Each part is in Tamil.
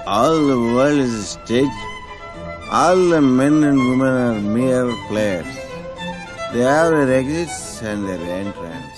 All the world is a stage. All the men and women are mere players. They have their exits and their entrance.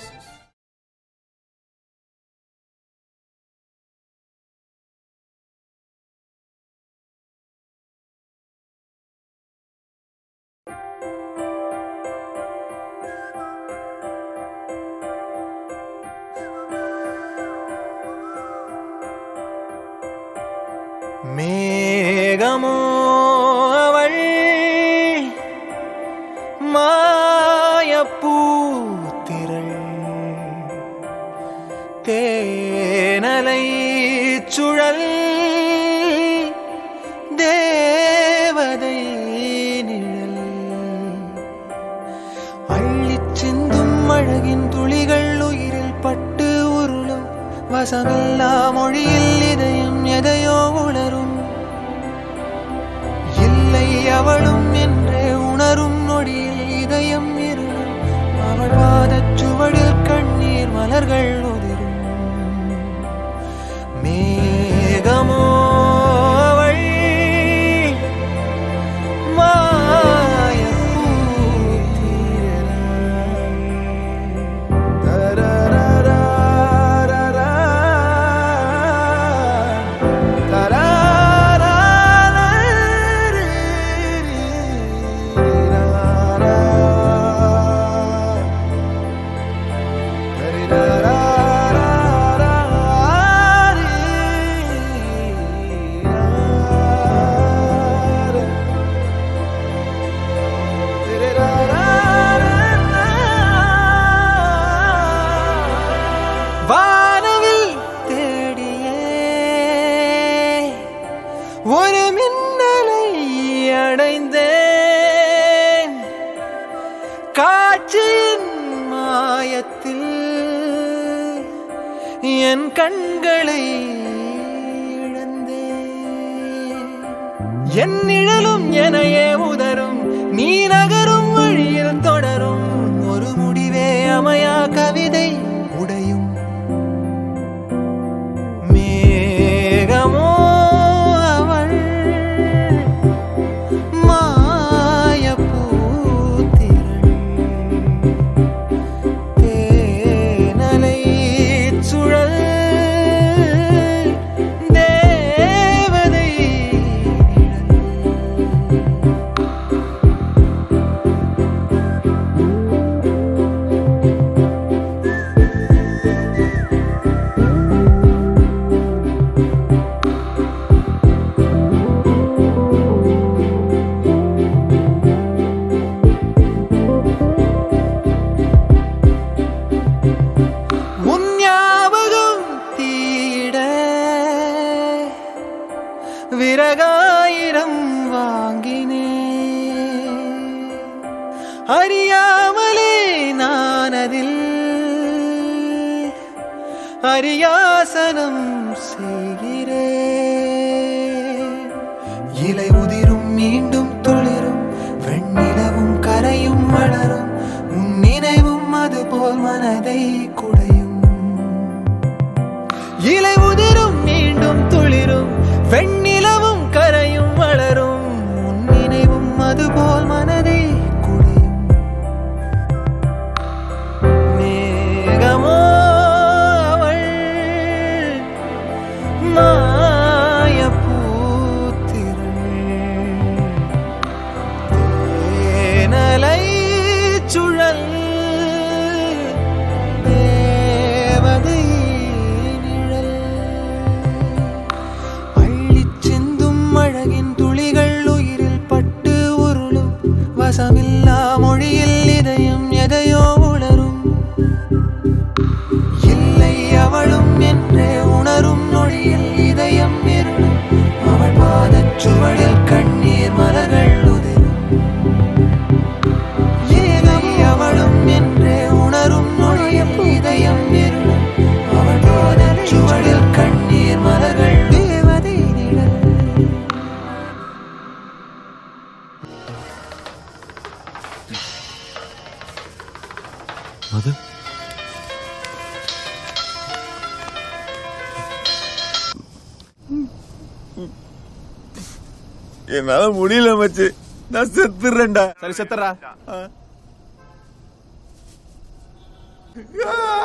மேகமோ அவள் மாயப்பூத்திரள் தேனலை சுழல் தேவதை நிழல் அள்ளிச் சிந்தும் அழகின் துளிகள் உயிரில் பட்டு உருளும் வசமில்லா மொழியில் இதயம் எதையோ உணரும் இல்லை அவளும் என்றே உணரும் நொடியில் இதயம் இருளும் அவள் பாதச் சுவடில் கண்ணீர் மலர்கள் உதிரும் மேகமோ அவள் வானவில் தேடியே ஒரு மின்னலை அடைந்தேன் காட்சியின் மாயத்தில் என் கண்களை இழந்தேன் என் நிழலும் எனையே உதரும் நீ நகரும் வழியில் தொடரும் ஒரு முடிவே அமையா கவிதை உடையும் மேகமோ அவள் மாயப்பூத்திரள் தேனலை சுழல் தேவதை நிழல் உன் ஞாபகம் தீட விறகாயிரம் வாங்கினே அறியாமலே நான் அதில் அரியாசனம் செய்கிறேன் இலை உதிரும் மீண்டும் துளிரும் வெண்ணிலவும் கரையும் வளரும் உன் நினைவும் அதுபோல் மனதை குடையும் இலை உதிரும் மீண்டும் துளிரும் வெண்ணிலவும் கரையும் வளரும் உன் நினைவும் அதுபோல் மனதை குடையும் மேகமோ அவள் மாயப்பூத்திரள் தேனலை சுழல் தேவதை நிழல் அள்ளிச் சிந்தும் அழகின் துளிகள் உயிரில் பட்டு உருளும் வசமில்லா மொழியில் இதயம் எதையோ உளரும் இல்லை அவளும் என்றே உணரும் நொடியில் இதயம் இருளும் அவள் பாதச் சுவடில் கண்ணீர் மலர்கள் உதிரும் இல்லை அவளும் என்றே உணரும் நொடியில் இதயம் இருளும் அவள் பாதச் சுவடில் கண்ணீர் மலர்கள் தேவதை நிழல் என்னால முடியல மச்சு நான் செத்துறேன்டா சரி செத்துறா ஆ